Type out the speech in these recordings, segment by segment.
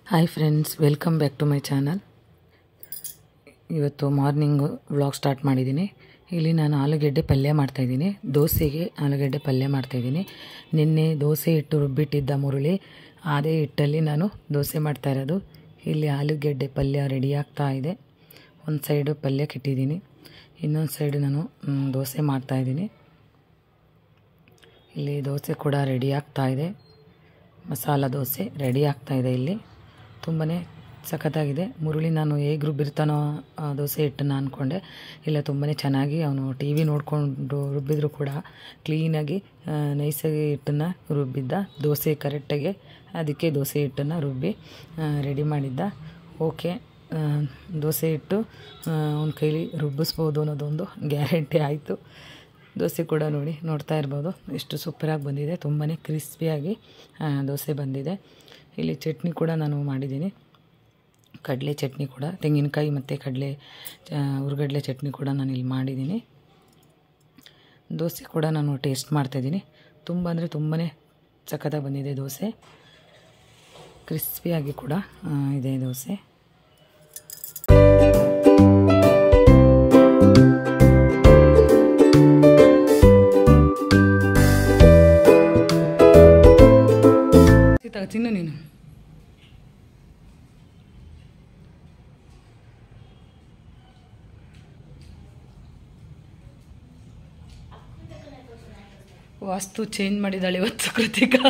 hi friends welcome back to my channel ಇವತ್ತು morning vlog start ಮಾಡಿದ್ದೀನಿ ಇಲ್ಲಿ ನಾನು ಆಲೂಗೆಡ್ಡೆ ಪಲ್ಯ ಮಾಡ್ತಾಯಿದ್ದೀನಿ ದೋಸೆಗೆ ಆಲೂಗೆಡ್ಡೆ ಪಲ್ಯ ಮಾಡ್ತಾಯಿದ್ದೀನಿ ನಿನ್ನೆ ದೋಸೆ ಹಿಟ್ಟು ರುಬ್ಬಿಟ್ಟಿದ್ದ ಮುರುಳಿ ಅದೇ ಹಿಟ್ಟಲ್ಲಿ ನಾನು ದೋಸೆ ಮಾಡ್ತಾ ಇರೋದು ಇಲ್ಲಿ ಆಲೂಗೆಡ್ಡೆ ಪಲ್ಯ ರೆಡಿ ಆಗ್ತಾ ಇದೆ ಒಂದು ಸೈಡು ಪಲ್ಯಕ್ಕೆ ಇಟ್ಟಿದ್ದೀನಿ ಇನ್ನೊಂದು ಸೈಡು ನಾನು ಮ್, ದೋಸೆ ಮಾಡ್ತಾಯಿದ್ದೀನಿ ಇಲ್ಲಿ ದೋಸೆ ಕೂಡ ರೆಡಿ ಆಗ್ತಾ ಇದೆ ಮಸಾಲ ದೋಸೆ ರೆಡಿ ಆಗ್ತಾ ಇದೆ ಇಲ್ಲಿ ತುಂಬಾ ಸಖತ್ತಾಗಿದೆ ಮುರುಳಿ ನಾನು ಹೇಗೆ ರುಬ್ಬಿರ್ತಾನೋ ಆ ದೋಸೆ ಹಿಟ್ಟನ್ನು ಅಂದ್ಕೊಂಡೆ ಇಲ್ಲ ತುಂಬಾ ಚೆನ್ನಾಗಿ ಅವನು ಟಿ ವಿ ನೋಡಿಕೊಂಡು ರುಬ್ಬಿದ್ರು ಕೂಡ ಕ್ಲೀನಾಗಿ ಆ, ನೈಸಾಗಿ ಹಿಟ್ಟನ್ನು ರುಬ್ಬಿದ್ದ ದೋಸೆ ಕರೆಕ್ಟಾಗಿ ಅದಕ್ಕೆ ದೋಸೆ ಹಿಟ್ಟನ್ನು ರುಬ್ಬಿ ರೆಡಿ ಮಾಡಿದ್ದ ಓಕೆ ಆ, ದೋಸೆ ಹಿಟ್ಟು ಅವನ ಕೈಲಿ ರುಬ್ಬಿಸ್ಬೋದು ಅನ್ನೋದೊಂದು ಗ್ಯಾರಂಟಿ ಆಯಿತು ದೋಸೆ ಕೂಡ ನೋಡಿ ನೋಡ್ತಾ ಇರ್ಬೋದು ಎಷ್ಟು ಸೂಪರಾಗಿ ಬಂದಿದೆ ತುಂಬಾ ಕ್ರಿಸ್ಪಿಯಾಗಿ ಆ, ದೋಸೆ ಬಂದಿದೆ ಇಲ್ಲಿ ಚಟ್ನಿ ಕೂಡ ನಾನು ಮಾಡಿದ್ದೀನಿ ಕಡಲೆ ಚಟ್ನಿ ಕೂಡ ತೆಂಗಿನಕಾಯಿ ಮತ್ತು ಕಡಲೆ ಹುರ್ಗಡ್ಲೆ ಚಟ್ನಿ ಕೂಡ ನಾನು ಇಲ್ಲಿ ಮಾಡಿದ್ದೀನಿ ದೋಸೆ ಕೂಡ ನಾನು ಟೇಸ್ಟ್ ಮಾಡ್ತಾಯಿದ್ದೀನಿ ತುಂಬ ಅಂದರೆ ತುಂಬಾ ಸಖತ್ತಾಗಿ ಬಂದಿದೆ ದೋಸೆ ಕ್ರಿಸ್ಪಿಯಾಗಿ ಕೂಡ ಆ, ಇದೆ ದೋಸೆ ಸೀತಾ ತಿನ್ನು ನೀನು ವಾಸ್ತು ಚೇಂಜ್ ಮಾಡಿದ್ದಾಳೆ ಇವತ್ತು ಕೃತಿಕಾ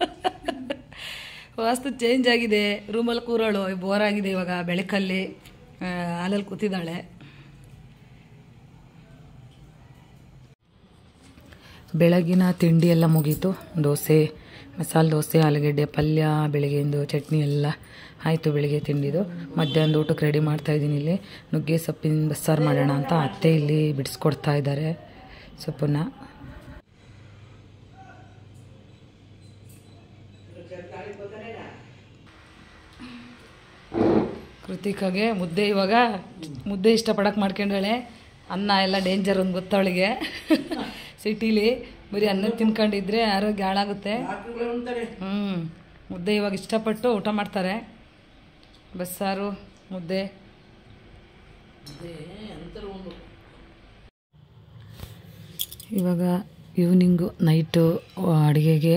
ವಾಸ್ತು ಚೇಂಜ್ ಆಗಿದೆ ರೂಮಲ್ಲಿ ಕೂರೋಳು ಬೋರ್ ಆಗಿದೆ ಇವಾಗ ಬೆಳಕಲ್ಲಿ ಆ, ಹಾಲಲ್ಲಿ ಕೂತಿದ್ದಾಳೆ ಬೆಳಗಿನ ತಿಂಡಿ ಎಲ್ಲ ಮುಗೀತು ದೋಸೆ ಮಸಾಲೆ ದೋಸೆ ಆಲೂಗೆಡ್ಡೆ ಪಲ್ಯ ಬೆಳಗ್ಗೆಂದು ಚಟ್ನಿ ಎಲ್ಲ ಆಯಿತು ಬೆಳಿಗ್ಗೆ ತಿಂಡಿದು ಮಧ್ಯಾಹ್ನದ ಊಟಕ್ಕೆ ರೆಡಿ ಮಾಡ್ತಾ ಇದ್ದೀನಿ ಇಲ್ಲಿ ನುಗ್ಗೆ ಸೊಪ್ಪಿನ ಬಸ್ಸಾರು ಮಾಡೋಣ ಅಂತ ಅತ್ತೆ ಇಲ್ಲಿ ಬಿಡಿಸ್ಕೊಡ್ತಾ ಇದ್ದಾರೆ ಸೊಪ್ಪನ್ನ ಕೃತಿಕಾಗೆ ಮುದ್ದೆ ಇವಾಗ ಮುದ್ದೆ ಇಷ್ಟಪಡಕ್ಕೆ ಮಾಡ್ಕೊಂಡಾಳೆ ಅನ್ನ ಎಲ್ಲ ಡೇಂಜರ್ ಒಂದು ಗೊತ್ತವಳಿಗೆ ಸಿಟಿಲಿ ಬರೀ ಅನ್ನ ತಿನ್ಕೊಂಡಿದ್ರೆ ಆರೋಗ್ಯ ಹಾಳಾಗುತ್ತೆ ಹ್ಞೂ ಮುದ್ದೆ ಇವಾಗ ಇಷ್ಟಪಟ್ಟು ಊಟ ಮಾಡ್ತಾರೆ ಬಸ್ಸಾರು ಮುದ್ದೆ ಇವಾಗ ಈವ್ನಿಂಗು ನೈಟು ಅಡುಗೆಗೆ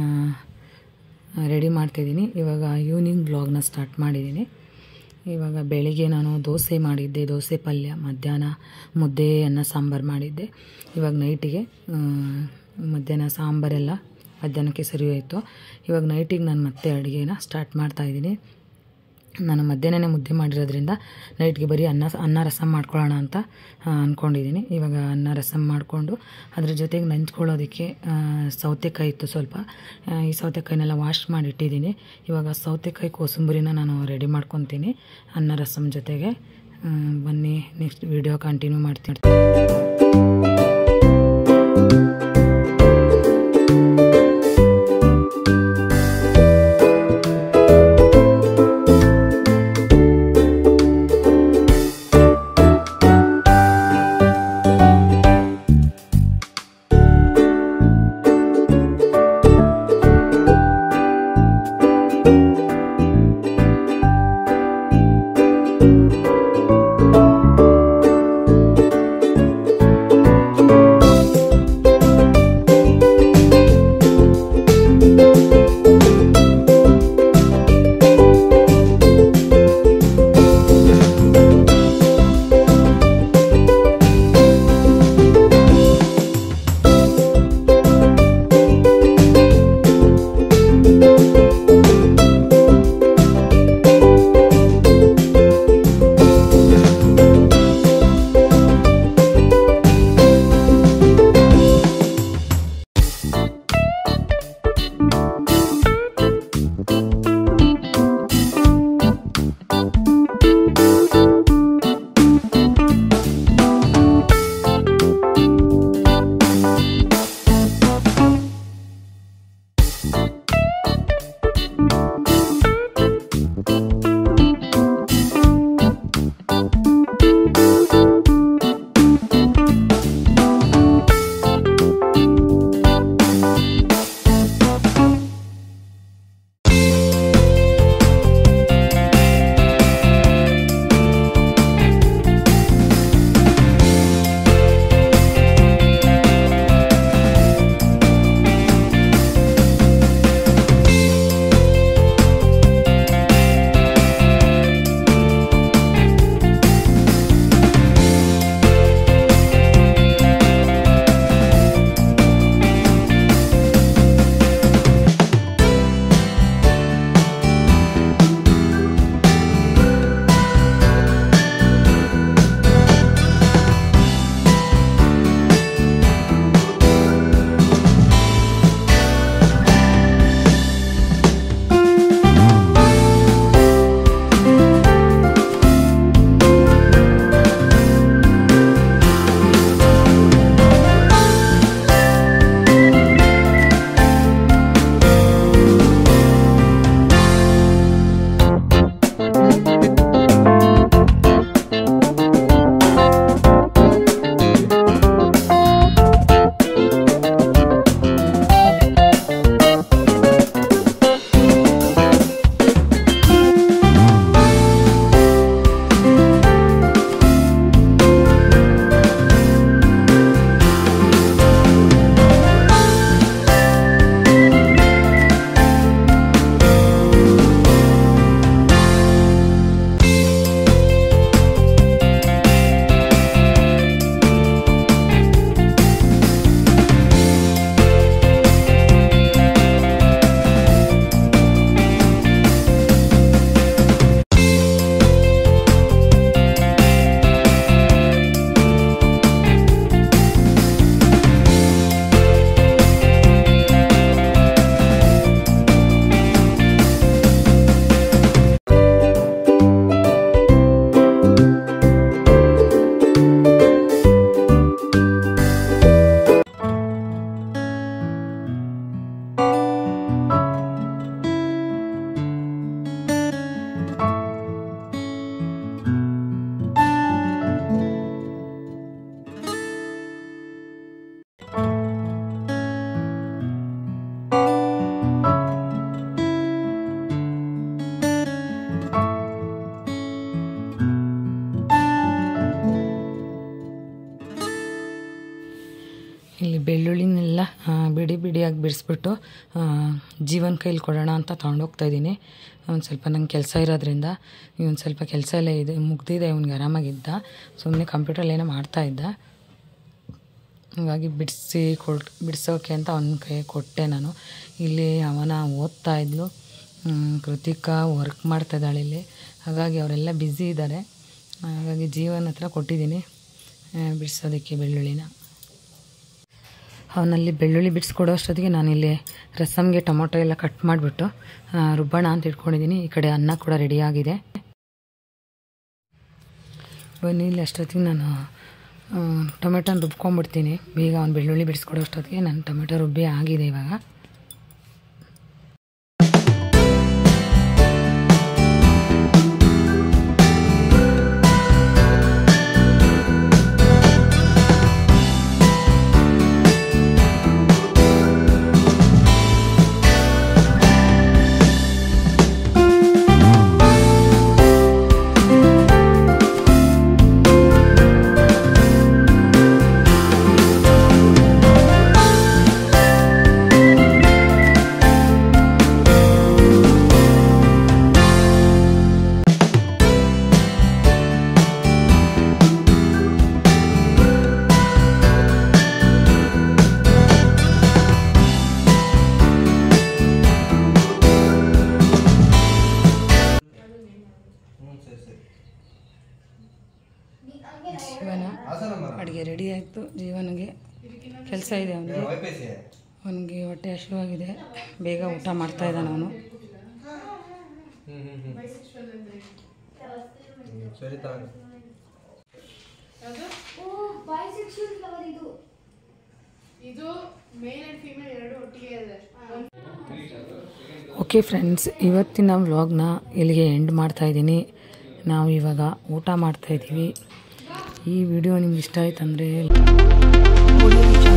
ರೆಡಿ ಮಾಡ್ತಾಯಿದ್ದೀನಿ ಇವಾಗ ಈವ್ನಿಂಗ್ ಬ್ಲಾಗ್ನ ಸ್ಟಾರ್ಟ್ ಮಾಡಿದ್ದೀನಿ ಇವಾಗ ಬೆಳಿಗ್ಗೆ ನಾನು ದೋಸೆ ಮಾಡಿದ್ದೆ ದೋಸೆ ಪಲ್ಯ ಮಧ್ಯಾಹ್ನ ಮುದ್ದೆ ಅನ್ನ ಸಾಂಬಾರು ಮಾಡಿದ್ದೆ ಇವಾಗ ನೈಟಿಗೆ ಆ, ಮಧ್ಯಾಹ್ನ ಸಾಂಬಾರೆಲ್ಲ ಮಧ್ಯಾಹ್ನಕ್ಕೆ ಸರಿ ಹೋಯಿತು ಇವಾಗ ನೈಟಿಗೆ ನಾನು ಮತ್ತೆ ಅಡುಗೆನ ಸ್ಟಾರ್ಟ್ ಮಾಡ್ತಾಯಿದ್ದೀನಿ ನಾನು ಮಧ್ಯಾಹ್ನನೇ ಮುದ್ದೆ ಮಾಡಿರೋದ್ರಿಂದ ನೈಟ್ಗೆ ಬರೀ ಅನ್ನ ಅನ್ನ ರಸಮ್ ಮಾಡ್ಕೊಳ್ಳೋಣ ಅಂತ ಆ, ಅಂದ್ಕೊಂಡಿದ್ದೀನಿ ಇವಾಗ ಅನ್ನ ರಸಮ್ ಮಾಡಿಕೊಂಡು ಅದ್ರ ಜೊತೆಗೆ ನಂಚ್ಕೊಳ್ಳೋದಕ್ಕೆ ಆ, ಸೌತೆಕಾಯಿ ಇತ್ತು ಸ್ವಲ್ಪ ಆ, ಈ ಸೌತೆಕಾಯಿನೆಲ್ಲ ವಾಶ್ ಮಾಡಿ ಇಟ್ಟಿದ್ದೀನಿ ಇವಾಗ ಸೌತೆಕಾಯಿ ಕೋಸಂಬರಿನ ನಾನು ರೆಡಿ ಮಾಡ್ಕೊತೀನಿ ಅನ್ನ ರಸಮ್ ಜೊತೆಗೆ ಆ, ಬನ್ನಿ ನೆಕ್ಸ್ಟ್ ವಿಡಿಯೋ ಕಂಟಿನ್ಯೂ ಮಾಡ್ತೀನಿ ರೆಡಿ ಬಿಡಿಯಾಗಿ ಬಿಡಿಸ್ಬಿಟ್ಟು ಆ, ಜೀವನ್ ಕೈಲಿ ಕೊಡೋಣ ಅಂತ ತೊಗೊಂಡೋಗ್ತಾ ಇದ್ದೀನಿ ಒಂದು ಸ್ವಲ್ಪ ನಂಗೆ ಕೆಲಸ ಇರೋದ್ರಿಂದ ಇವನು ಸ್ವಲ್ಪ ಕೆಲಸ ಎಲ್ಲ ಇದೆ ಮುಗ್ದಿದೆ ಇವ್ನಿಗೆ ಆರಾಮಾಗಿದ್ದ ಸುಮ್ಮನೆ ಕಂಪ್ಯೂಟ್ರಲ್ಲಿ ಏನೋ ಮಾಡ್ತಾ ಇದ್ದ ಹಾಗಾಗಿ ಬಿಡಿಸಿ ಕೊಟ್ ಬಿಡಿಸೋಕೆ ಅಂತ ಅವನ ಕೈ ಕೊಟ್ಟೆ ನಾನು ಇಲ್ಲಿ ಅವನ ಓದ್ತಾ ಇದ್ಲು ಹ್ಮ್, ಕೃತಿಕಾ ವರ್ಕ್ ಮಾಡ್ತಾ ಇದ್ದಾಳೆ ಇಲ್ಲಿ ಹಾಗಾಗಿ ಅವರೆಲ್ಲ ಬ್ಯುಸಿ ಇದ್ದಾರೆ ಹಾಗಾಗಿ ಜೀವನ ಹತ್ರ ಕೊಟ್ಟಿದ್ದೀನಿ ಆ, ಬಿಡಿಸೋದಕ್ಕೆ ಬೆಳ್ಳುಳ್ಳಿನ ಅವನಲ್ಲಿ ಬೆಳ್ಳುಳ್ಳಿ ಬಿಡಿಸ್ಕೊಡೋ ಅಷ್ಟೊತ್ತಿಗೆ ನಾನಿಲ್ಲಿ ರಸಮ್ಗೆ ಟೊಮೊಟೊ ಎಲ್ಲ ಕಟ್ ಮಾಡಿಬಿಟ್ಟು ರುಬ್ಬಣ ಅಂತ ಇಟ್ಕೊಂಡಿದ್ದೀನಿ ಈ ಕಡೆ ಅನ್ನ ಕೂಡ ರೆಡಿಯಾಗಿದೆ ಬನ್ನಿ ಇಲ್ಲಿ ಅಷ್ಟೊತ್ತಿಗೆ ನಾನು ಆ, ಟೊಮೆಟೊನ ರುಬ್ಕೊಂಡ್ಬಿಡ್ತೀನಿ ಬೇಗ ಅವ್ನು ಬೆಳ್ಳುಳ್ಳಿ ಬಿಡಿಸ್ಕೊಡೋ ಅಷ್ಟೊತ್ತಿಗೆ ನನ್ನ ಟೊಮೆಟೊ ರುಬ್ಬಿ ಆಗಿದೆ ಇವಾಗ ಜೀವನ ಅಡುಗೆ ರೆಡಿ ಆಯಿತು ಜೀವನಿಗೆ ಕೆಲಸ ಇದೆ ಅವನಿಗೆ ಅವನಿಗೆ ಹೊಟ್ಟೆ ಹಸಿವಾಗಿದೆ ಬೇಗ ಊಟ ಮಾಡ್ತಾ ಇದ್ದಾನೆ ಅವನು ಸರಿ ತಗೊಂಡು ಬೈಸೆಕ್ಷುವಲ್ ಫ್ಲವರ್ ಇದು ಇದು ಮೇಲ್ ಅಂಡ್ ಫೀಮೇಲ್ ಎರಡು ಒಟ್ಟಿಗೆ ಇದೆ ಓಕೆ ಫ್ರೆಂಡ್ಸ್ ಇವತ್ತಿನ ವ್ಲಾಗ್ನ ಇಲ್ಲಿಗೆ ಎಂಡ್ ಮಾಡ್ತಾ ಇದ್ದೀನಿ ನಾವು ಇವಾಗ ಊಟ ಮಾಡ್ತಾ ಇದ್ದೀವಿ ಈ ವಿಡಿಯೋ ನಿಮ್ಗೆ ಇಷ್ಟ ಆಯ್ತಂದರೆ